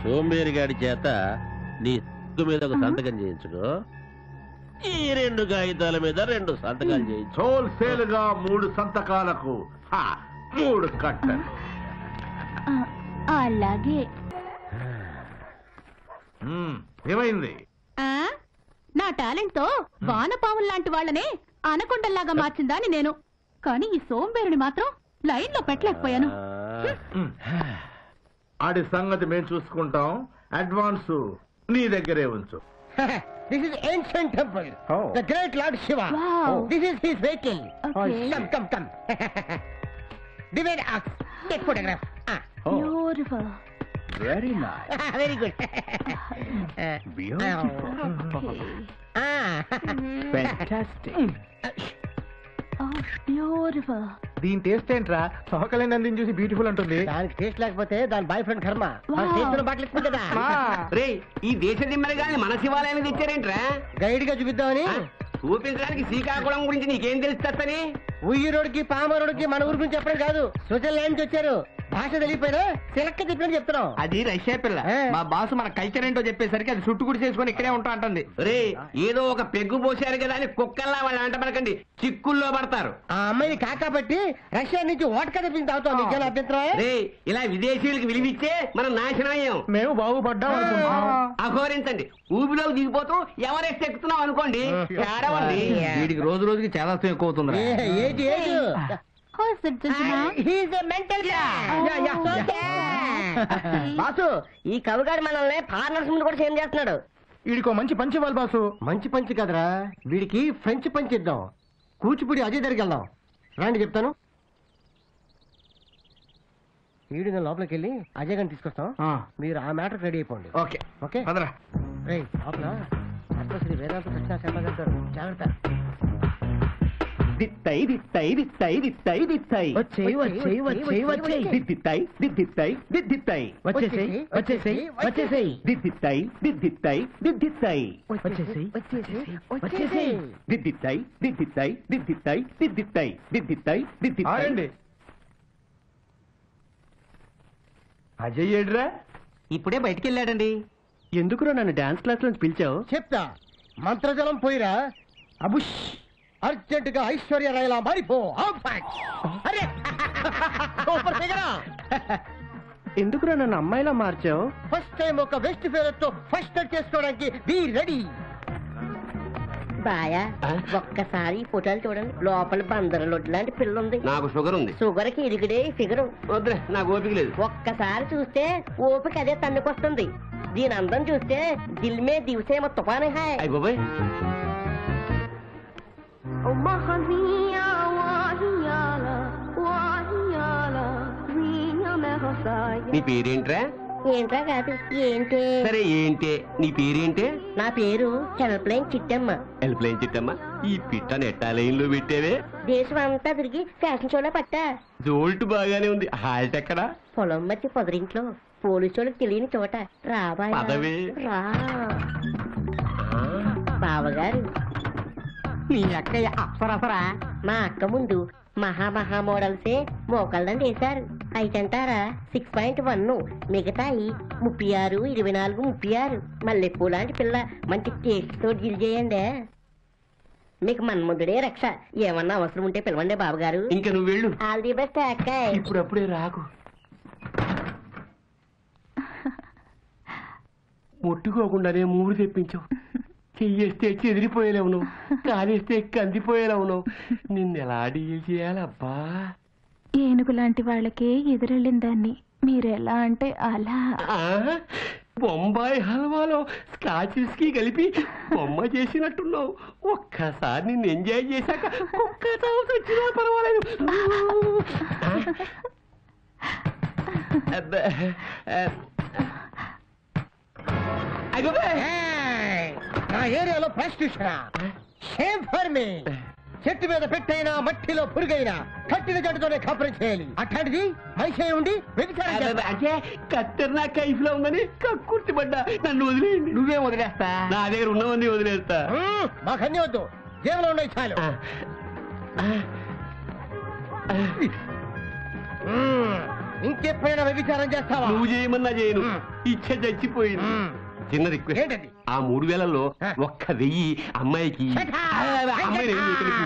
సోంబేరిగాడి చేత నీ సిగ్గు మీద ఒక సంతకం చేయించుకో ఈ రెండు కాగితాల మీద రెండు సంతకాలు చేయించు హోల్సేల్ గా మూడు సంతకాలకు హా, మూడు కట్టలు ఆ, అలాగే మ్మ్, ఏమైంది ఆ నా టాలెంట్ తో వానపాములు లాంటి వాళ్ళనే అనకొండల్లాగా మార్చిందాని నేను కానీ ఈ సోంబేరుని మాత్రం లైన్ లో పెట్టలేకపోయాను ఆ, ఆడి సంగతి మేము చూసుకుంటాం అడ్వాన్స్ నీ దగ్గరే ఉంచు This is ancient temple. Oh. The great Lord Shiva. Wow. This is his vehicle. Okay. Come, come, come. Divide us. Take photograph. Ah. Beautiful Very nice. Very good. Uh, ah. Fantastic. Beautiful దీని taste ఏంట్రా సోకలే నందిని చూసి beautiful ఉంటుంది దానికి taste లేకపోతే దాని boyfriend కర్మ Wow. చేతున్న బట్టలు ఇస్తుందా రే ఈ దేశ దిమ్మరి గాని మన శివాలయాన్ని తెచ్చారేంట్రా గైడ్ గా చూపిద్దామని ఆ? చూపించడానికి శ్రీకాకుళం గురించి నీకేం తెలుస్తని ఉయ్యూరోడికి పామరోడికి మన ఊరి గురించి చెప్పడం కాదు స్విట్జర్లాండ్ నుంచి వచ్చారు భాష తెలియపోయినా సిలక్క చెప్పినట్టు చెప్తున్నాం అది రష్యా పిల్ల ఏ. మా బాసు మన కల్చర్ ఏంటో చెప్పేసరికి అది చుట్టు గుడి చేసుకొని ఇక్కడే ఉంటా అంటుంది రే ఏదో ఒక పెగ్గు పోసారు కదా అని కుక్కల్లా వాళ్ళు అంట పడకండి చిక్కుల్లో పడతారు ఆ అమ్మాయిని కాకాపట్టి రష్యా నుంచి ఓటక తెప్పించి తాగుతాం నీకేనా అభ్యంతరం రే ఇలా విదేశీయులకు విలువిచ్చే మనం నాశనం అయ్యాం మేము బాగుపడ్డాం అనుకుంటున్నాం అఘోరించండి ఊబిలోకి దిగిపోతూ ఎవరెస్ట్ ఎక్కుతున్నాం అనుకోండి ఏడవండి వీడికి రోజు రోజుకి చాలా ఎక్కువ అవుతుంది ఏ- ఏది ఏది He's a mental బాసు ఈ కవిగాడు మనల్ని ఫారినర్స్ ముందు కూడా సేమ్ చేస్తున్నాడు వీడికో మంచి పంచి ఇవ్వాలి బాసు మంచి పంచి కదరా వీడికి ఫ్రెంచ్ పంచి ఇద్దాం కూచిపూడి అజయ్ దగ్గరికి వెళ్దాం రండి చెప్తాను వీడు నేను లోపలికి వెళ్ళి అజయ్ గారిని తీసుకొస్తాం మీరు ఆ మ్యాటర్ రెడీ అయిపోండి ఓకే ఓకే పదరా రేయ్ లోపల పద్మశ్రీ వేదాంత కృష్ణ శర్మ గారు ఉంటారు. జాగ్రత్త దిత్తై దిత్తై దిత్తై దిత్తై దిత్తై వచ్చేయ్, వచ్చేయ్, వచ్చేయ్, వచ్చేయ్. దిద్దిత్తై దిద్దిత్తై దిద్దిత్తై వచ్చేసేయ్, వచ్చేసేయ్, వచ్చేసేయ్. దిద్దిత్తై దిద్దిత్తై దిద్దిత్తై వచ్చేసేయ్, వచ్చేసేయ్, వచ్చేసేయ్. దిద్దిత్తై దిద్దిత్తై దిద్దిత్తై దిద్దిత్తై దిద్దిత్తై దిద్దిత్తై ఆగండి అజయ్ ఏడ్రా ఇప్పుడే బయటికి వెళ్ళాడండి ఎందుకురా నన్ను డాన్స్ క్లాస్ నుంచి పిలిచావు చెప్తా మంత్రజలం పోయిరా అబుష్ అర్జెంట్ గా ఐశ్వర్య రాయలా మారిపో ఆఫాట్. అరే సూపర్ ఫిగరా ఎందుకురా నన్ను అమ్మాయిలా మార్చావు ఫస్ట్ టైం ఒక వెస్ట్ ఫేర్ తో ఫస్ట్ టచ్ చేసుకోవడానికి బీ రెడీ బాయా ఒక్కసారి ఈ ఫోటోలు చూడండి లోపల బందర లొడ్డు లాంటి పిల్ల ఉంది నాకు షుగర్ ఉంది షుగర్ కి ఇరిగిడే ఫిగర్ వద్దులే నాకు ఓపిక లేదు ఒక్కసారి చూస్తే ఓపిక అదే తన్నుకొస్తుంది దీని అందం చూస్తే దిల్ మే దివసేమ తుఫాను హాయ్ అయ్య బాబాయ్ నీ పేరేంట్రా ఏంట్రా కాదు ఏంటి సరే ఏంటే నీ పేరేంటే నా పేరు హెల్ప్లైన్ చిట్టమ్మ హెల్ప్ చిట్టమ్మా ఈ పిట్ట నెట్టా లైన్ లో పెట్టేవే దేశం అంతా తిరిగి ఫ్యాషన్ షోలో పట్టా జోల్ట్ బాగానే ఉంది హాల్ట్ ఎక్కడా పొలం మధ్య పొదరింట్లో పోలీసు వాళ్ళకి తెలియని చోట రాబాయ్ పదవే. రా బావగారు నీ అక్కయ్య అప్సరసరా మా అక్క ముందు మహా మహా మోడల్సే మోకాళ్ళని వేశారు అయితంటారా సిక్స్ పాయింట్ వన్ మిగతాయి ముప్పై ఆరు ఇరవై నాలుగు ముప్పై ఆరు మల్లెపూ లాంటి పిల్ల మంచి టేస్ట్ తో డీల్ చేయండి మీకు మన్ముందుడే రక్ష ఏమన్నా అవసరం ఉంటే పిలవండి బాబుగారు ఇంకా నువ్వు వెళ్ళు ఆల్ ది బెస్ట్ అక్కాయ్ ఇప్పుడు అప్పుడే రాకు ముట్టుకోకుండానే మూడు తెప్పించావు చెయ్యేస్తే చెదిరిపోయేలావు నువ్వు కాలేస్తే కందిపోయేలావు నువ్వు నిన్ను ఎలా డీల్ చేయాలబ్బా ఏనుగు లాంటి వాళ్ళకే ఎదురెళ్ళిన దాన్ని మీరెలా అంటే అలా ఆ, బొంబాయి హల్వాలో స్కాచ్ విస్కీ కలిపి బొమ్మ చేసినట్టున్నావు ఒక్కసారి నిన్ను ఎంజాయ్ చేశాక కుక్క చావు చచ్చినా పర్వాలేదు అబ్బా, ఆ, అయ్యో, ఏయ్! నా ఏరియాలో ప్రాస్టిట్యూషనా షేమ్ ఫర్ మీ చెట్టు మీద పెట్టైనా మట్టిలో పురుగైనా కట్టిన జట్టుతోనే కాపురం చేయాలి అట్లాంటిది మనిషి అయి ఉండి వ్యభిచారం అబ్బా, చేస్తా. అంటే కత్తెర నా కైఫ్ లో ఉందని కక్కుర్తి పడ్డా నన్ను వదిలేయండి నువ్వే వదిలేస్తా నా దగ్గర ఉన్నవన్నీ వదిలేస్తా మ్మ్, మాకు అన్ని వద్దు జేబులో ఉన్నాయి చాలు ఆ, ఆ, ఆ. మ్మ్, ఇంకెప్పుడైనా వ్యభిచారం చేస్తావా నువ్వు చేయమన్నా చేయను ఇచ్చ చచ్చిపోయింది చిన్న రిక్వెస్ట్ ఏంటది? ఆ మూడు వేలలో ఆ. ఒక్క వెయ్యి అమ్మాయికి అమ్మాయిని ఏం చేయగలిగి?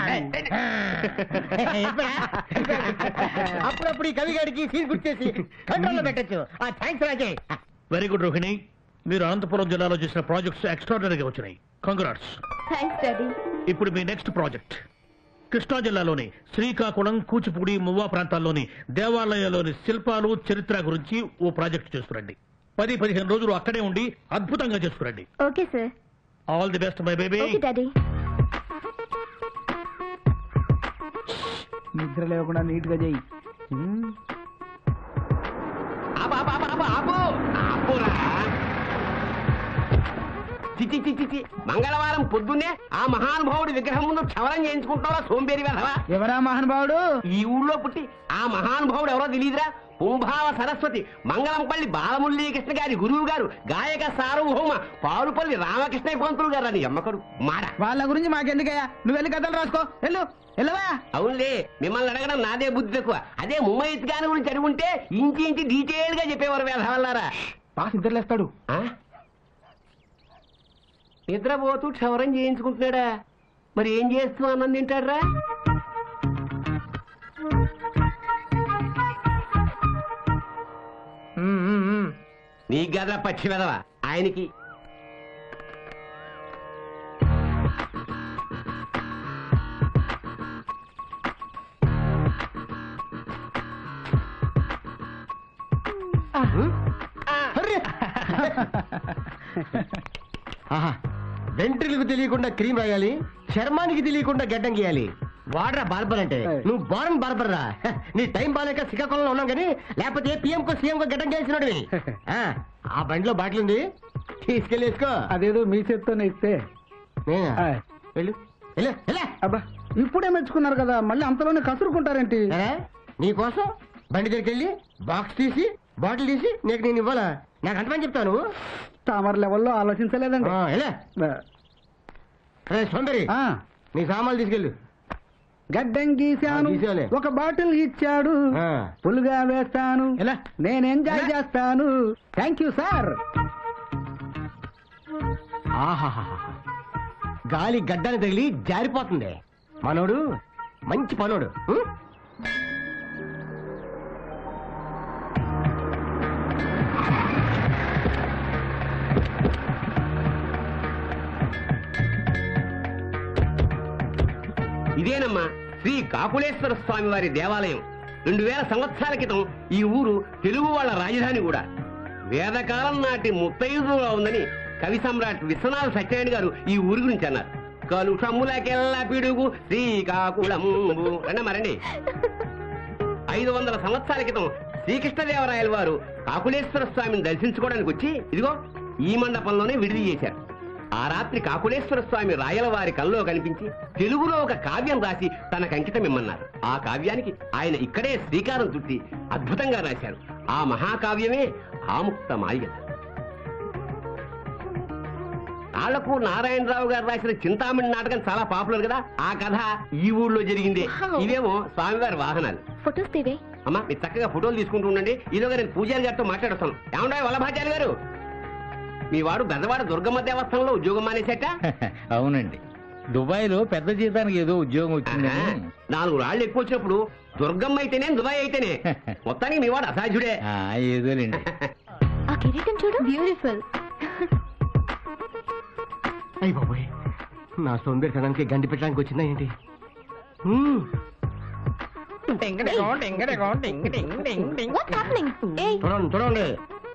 అప్పుడప్పుడు ఈ కవిగాడికి సీన్ గుర్తేసి కంట్రోల్లో పెట్టచ్చు ఆ thanks Rajay very good Rohini మీరు అనంతపురం జిల్లాలో చేసిన ప్రాజెక్ట్స్ ఎక్స్ట్రాడనరీగా వచ్చినాయి కంగ్రాట్స్ థ్యాంక్స్ డాడీ ఇప్పుడు మీ నెక్స్ట్ ప్రాజెక్ట్ కృష్ణా జిల్లాలోని శ్రీకాకుళం కూచిపూడి మువ్వా ప్రాంతాల్లోని దేవాలయాల్లోని శిల్పాలు చరిత్ర గురించి ఓ ప్రాజెక్ట్ చేసుకురండి పది పదిహేను రోజులు అక్కడే ఉండి అద్భుతంగా చేసుకురండి okay sir all the best my baby daddy నిద్ర లేకుండా నీట్ గా చెయ్యి ఆపు, ఆపు, ఆపు, ఆపు, ఆపు. ఆపురా. చి, చి, చి, చి, చి. మంగళవారం పొద్దున్నే ఆ మహానుభావుడి విగ్రహం ముందు క్షవరం చేయించుకుంటావా సోంబేరి వెధవా ఎవరా మహానుభావుడు ఈ ఊళ్ళో పుట్టి ఆ మహానుభావుడు ఎవరో తెలియదురా కుంభావ సరస్వతి మంగళంపల్లి బాలమురళీకృష్ణ గారి గురువు గారు గాయక సార్వభౌమ పారుపల్లి రామకృష్ణ పంతులు గారు అని అమ్మకడు మాడ వాళ్ళ గురించి మాకెందుకయ్యా నువ్వు వెళ్ళి కథలు రాసుకో వెళ్ళు వెళ్ళవా అవునులే మిమ్మల్ని అడగడం నాదే బుద్ధి తక్కువ అదే ముమ్మయ్య గారి గురించి అడుగుంటే ఇంచి ఇంచి డీటెయిల్ గా చెప్పేవారు వేధవల్లారా పాస్ నిద్రలేస్తాడు ఆ? నిద్రపోతూ క్షవరం చేయించుకుంటున్నాడా మరి ఏం చేస్తూ అన్నం తింటాడ్రా నీకు గదరా పచ్చి వెదవా ఆయనకి వెంట్రులకు తెలియకుండా క్రీమ్ రాయాలి చర్మానికి తెలియకుండా గడ్డం గీయాలి వాడరా బార్బర్ అంటే నువ్వు బారన్ బార్బర్ రా హ, నీ టైం బాలేక శ్రీకాకుళంలో ఉన్నాం కానీ లేకపోతే పిఎం కో సీఎం కో గడ్డం గీసినాడు ఆ బండిలో బాటిల్ ఉంది తీసుకెళ్ళి వేసుకో అదేదో మీ చేత్తోనే ఇస్తే నేనా? ఆయ్. వెళ్ళు వెళ్ళు, వెళ్ళు. అబ్బా ఇప్పుడే మెచ్చుకున్నారు కదా మళ్ళీ అంతలోనే కసురుకుంటారేంటి ఏరా, నీకోసం బండి దగ్గరికి వెళ్ళి బాక్స్ తీసి బాటిల్ తీసి నీకు నేను ఇవ్వాలా నాకు అంతమని చెప్తాను తామర లెవెల్లో ఆలోచించలేదండి ఆ, ఎలా రే సోందరి ఆ, నీ సామాన్లు తీసుకెళ్ళు గడ్డం గీశాను ఆ, గీశాలే. ఒక బాటిల్ ఇచ్చాడు ఆ. పులుగా వేస్తాను ఎలా? నేను ఎంజాయ్ చేస్తాను థ్యాంక్ యూ సార్ ఆహాహాహా. గాలి గడ్డని తగిలి జారిపోతుంది మనోడు మంచి పనోడు ఉం? ఇదేనమ్మా శ్రీ కాకులేశ్వర స్వామి వారి దేవాలయం రెండు వేల సంవత్సరాల క్రితం ఈ ఊరు తెలుగు వాళ్ళ రాజధాని కూడా వేదకాలం నాటి ముత్తైదుగా ఉందని కవి సమ్రాట్ విశ్వనాథ సత్యనారాయణ గారు ఈ ఊరి గురించి అన్నారు కలుషమ్ములకెల్లా పిడుగు శ్రీకాకుళంబు రండి మరండి ఐదు వందల సంవత్సరాల క్రితం శ్రీకృష్ణదేవరాయల వారు కాకులేశ్వర స్వామిని దర్శించుకోవడానికి వచ్చి ఇదిగో ఈ మండపంలోనే విడిది చేశారు ఆ రాత్రి కాకులేశ్వర స్వామి రాయల వారి కల్లో కనిపించి తెలుగులో ఒక కావ్యం రాసి తనకు అంకితం ఇమ్మన్నారు ఆ కావ్యానికి ఆయన ఇక్కడే శ్రీకారం చుట్టి అద్భుతంగా రాశారు ఆ మహాకావ్యమే ఆముక్త మాల్యత ఆళ్లకు నారాయణరావు గారు రాసిన చింతామణి నాటకం చాలా పాపులర్ కదా ఆ కథ ఈ ఊళ్ళో జరిగిందే ఇవేమో స్వామివారి వాహనాలు ఫొటోస్ తీవే అమ్మా మీరు చక్కగా ఫోటోలు తీసుకుంటూ ఉండండి ఈలోగా నేను పూజారి గారితో మాట్లాడతాను ఏమంటాయి వల్లభాచారి గారు మీ వాడు బెదవాడ దుర్గమ్మ దేవస్థానంలో ఉద్యోగం మానేసేట అవునండి దుబాయ్ లో పెద్ద జీతానికి ఏదో ఉద్యోగం వచ్చిందని నాలుగు రాళ్ళు ఎక్కువ వచ్చినప్పుడు దుర్గమ్మ అయితేనే దుబాయ్ అయితేనే మొత్తానికి మీ వాడు అసాధ్యుడే ఆ, ఏదోలేండి ఆ కిరీటం చూడు బ్యూటిఫుల్ అయ్య బాబోయ్ నా సౌందర్యతనానికి గండి పెట్టడానికి వచ్చిందా ఏంటి ఉం. వాట్ హ్యాపెనింగ్ ఏయ్ చూడండి చూడండి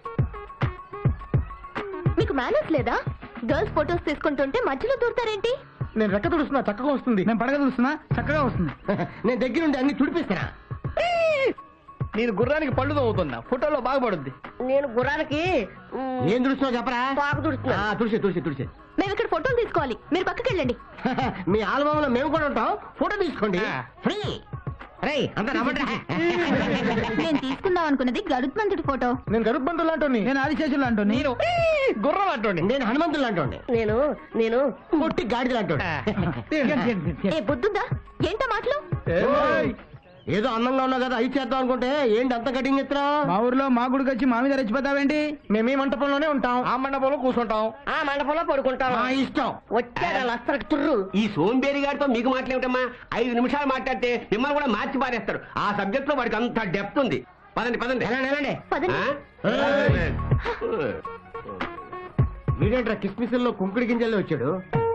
మీకు మేనర్స్ లేదా గర్ల్స్ ఫొటోస్ తీసుకుంటుంటే మధ్యలో దూరతారేంటి నేను రెక్క తుడుస్తున్నా చక్కగా వస్తుంది నేను పడగ చూస్తున్నా చక్కగా వస్తుంది నేను దగ్గరుండి అన్ని తుడిపిస్తానా నేను గుర్రానికి పళ్ళు తవ్వుతున్నా ఫోటోలో బాగుపడుద్ది నేను గుర్రానికి మ్, ఏం తుడుస్తున్నావు చెప్పరా పాకు తుడుస్తున్నా. ఆ, తుడిసే తుడిసే తుడిసే మేము ఇక్కడ ఫోటోలు తీసుకోవాలి మీరు పక్కకి వెళ్ళండి మీ ఆల్బంలో మేము కూడా ఉంటాం ఫోటో తీసుకోండి ఫ్రీ రే అంతా నమ్మండి నేను తీసుకుందాం అనుకున్నది గరుత్మంతుడి ఫోటో నేను గరుత్బంతులు లాంటి నేను ఆదిశేషులు లాంటి నేను గుర్రం లాంటి నేను హనుమంతులు అంటోండి నేను నేను కొట్టి గాడిదలు అంటోండి ఏ బుద్ధుందా ఏంటా మాటలు ఏదో అందంగా ఉన్నావు కదా అయి చేద్దాం అనుకుంటే ఏంటి అంత కటింగ్ ఎత్తురా మా ఊర్లో మా గుడికి వచ్చి మా మీద రెచ్చిపోతావేంటి మేము ఈ మంటపంలోనే ఉంటాం ఆ మండపంలో కూర్చుంటాం ఆ మండపంలో పడుకుంటాం మా ఇష్టం వచ్చాడు లస్తరకు తుర్రు ఈ సోంబేరి గారితో మీకు మాట్లాడటమ్మా ఐదు నిమిషాలు మాట్లాడితే మిమ్మల్ని కూడా మార్చి పారేస్తాడు ఆ సబ్జెక్ట్ లో వాడికి అంత డెప్త్ ఉంది పదండి పదండి వెళ్ళండి వెళ్ళండి పదండి ఆ? వీడేంట్రా కిస్మిస్ల్లో కుంకుడి గింజల్లో వచ్చాడు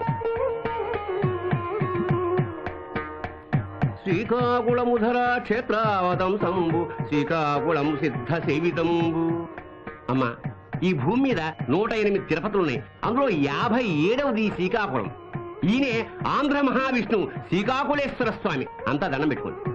శ్రీకాకుళముధర క్షేత్రావతం సంబు శ్రీకాకుళం సిద్ధ సేవితంబు అమ్మా ఈ భూమి మీద నూట ఎనిమిది తిరుపతులున్నాయి అందులో యాభై ఏడవది శ్రీకాకుళం ఈయనే ఆంధ్ర మహావిష్ణువు శ్రీకాకుళేశ్వర స్వామి అంతా దండం పెట్టుకోండి